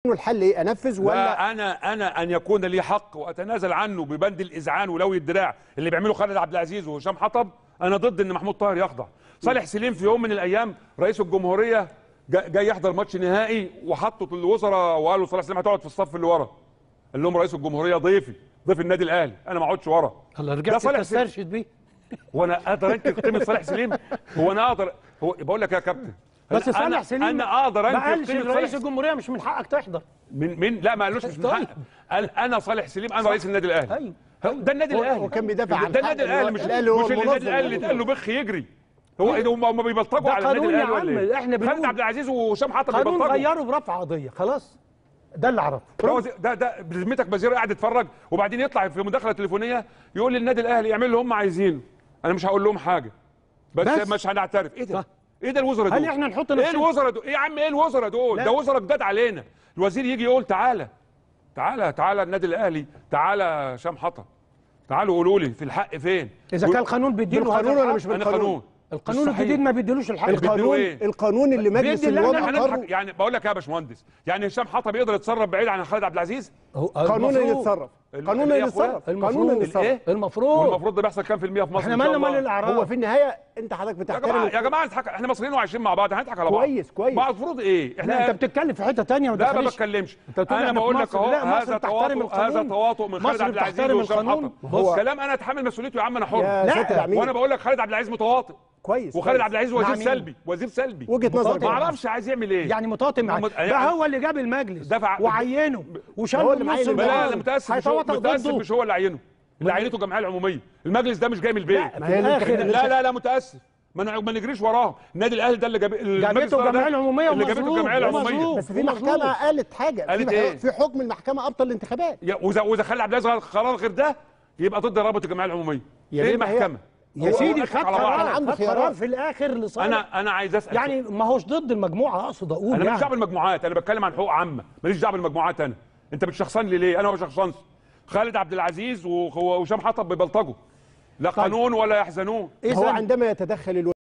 الحل ايه انفذ ولا لا انا انا ان يكون لي حق واتنازل عنه ببند الاذعان ولوي الدراع اللي بيعمله خالد عبد العزيز وهشام حطب انا ضد ان محمود طاهر يخضع صالح سليم في يوم من الايام رئيس الجمهوريه جا- جاي يحضر ماتش نهائي وحطوا الوزراء وقالوا صالح سليم هتقعد في الصف اللي ورا قال لهم رئيس الجمهوريه ضيفي ضيف النادي الاهلي انا ما اقعدش ورا الله ده رجعت صالح سليم تسترشد بيه وانا اقدر انكر قيمه صالح سليم هو انا اقدر هو بقول لك يا كابتن بس أنا- صالح سليم انا اقدر ما انكر قالش قيمه رئيس صالح الجمهوريه مش من حقك تحضر من من لا ما قالوش مش من طيب. حق قال انا صالح سليم انا رئيس النادي الاهلي ايوه هو- ده النادي هو- الاهلي وكان بيدافع عن ده حق النادي الاهلي مش الأهلي هو مش النادي المنظم. الاهلي اللي اتقال له بخ يجري هو ايه ده هم هم بيبلطجوا ده على النادي قانون يا الاهلي ولا عم، ايه؟ إحنا بنقول- خالد عبد العزيز وهشام حطب قانون بيبلطجوا غيره برفع قضيه خلاص ده اللي اعرفه ده وزي- ده ده بذمتك وزير قاعد يتفرج وبعدين يطلع في مداخله تليفونيه يقول للنادي الاهلي يعمل اللي هم عايزينه انا مش هقول لهم حاجه بس, بس. بس مش هنعترف ايه ده صح. ايه ده الوزراء هل دول إحنا نحط ايه نفسنا- الوزراء دول ايه يا عم ايه الوزراء دول لا. ده وزراء جداد علينا الوزير يجي يقول تعالى تعالى تعالى النادي الاهلي تعالى هشام حطب تعالوا قولوا لي في الحق فين اذا كان القانون بيديله هذا بالقانون ولا الحق، مش انا بالقانون قانون القانون مش صحيح. الجديد ما بيديلوش الحق بيديله القانون إيه؟ القانون اللي مجلس بيدي اللي النواب إحنا احنا اقره نضحك يعني بقول لك يا باشمهندس يعني هشام حطب يقدر يتصرف بعيد عن خالد عبد العزيز هو- قانون اللي المفروض- يتصرف ال- قانون اللي اللي يا أخويا، يتصرف المفروض. قانون اللي يتصرف الايه المفروض والمفروض ده بيحصل كام في المية في مصر احنا إن شاء مالنا الله؟ مال الاعراض هو في النهايه انت حضرتك يا بتحترم جماعه يا جماعه نضحك احنا مصريين وعايشين مع بعض هنضحك على بعض كويس، كويس. بعض المفروض ايه لا احنا انت بتتكلم في حته ثانيه ما لا ما تدخليش. بتكلمش انت بتقول انا احنا في بقول لك مصر. اهو لا، مصر هذا بتحترم تواطؤ هذا القانون. تواطؤ من خالد مصر عبد العزيز بتحترم وهشام القانون. حطب هو- كلام انا اتحمل مسؤوليته يا عم انا يا حر لا، سياده العميد وانا بقول لك خالد عبد العزيز متواطئ كويس وخالد كويس. عبد العزيز وزير مع مين؟ سلبي وزير سلبي وجهه نظرك ما إيه؟ اعرفش عايز يعمل ايه يعني متواطئ معاه مت- ده يعني- هو اللي جاب المجلس دفع- وعينه وشال هو اللي له معين نص المجلس. لا الجمهور. لا متاسف مش هو هيتواطأ متاسف ضده. مش هو اللي عينه اللي عينته الجمعيه العموميه المجلس ده مش جاي من البيت لا، في الآخر لا لا لا متاسف ما ن- ما نجريش وراه النادي الاهلي ده اللي جاب المجلس جابته ده- الجمعيه العموميه اللي جابته ومظلوم الجمعيه العموميه ومظلوم. بس في ومظلوم. محكمه قالت حاجه قالت في, إيه؟ في حكم المحكمه ابطل الانتخابات يا- واذا واذا خلى عبد العزيز قرار غير ده يبقى ضد رابطه الجمعيه العموميه يا ايه بيه، ما هي- المحكمه يا هو سيدي أضحك خد على بعض. قرار عنده خد خيارات. قرار في الاخر لصالح انا انا عايز اسال يعني ما هوش ضد المجموعه اقصد اقول انا ماليش يعني دعوه بالمجموعات انا بتكلم عن حقوق عامه ماليش دعوه بالمجموعات انا انت بتشخصن لي ليه انا ما بشخصنش خالد عبد العزيز وهشام حطب بيبلطجوا لا قانون ولا يحزنون هو إذن عندما يتدخل الو...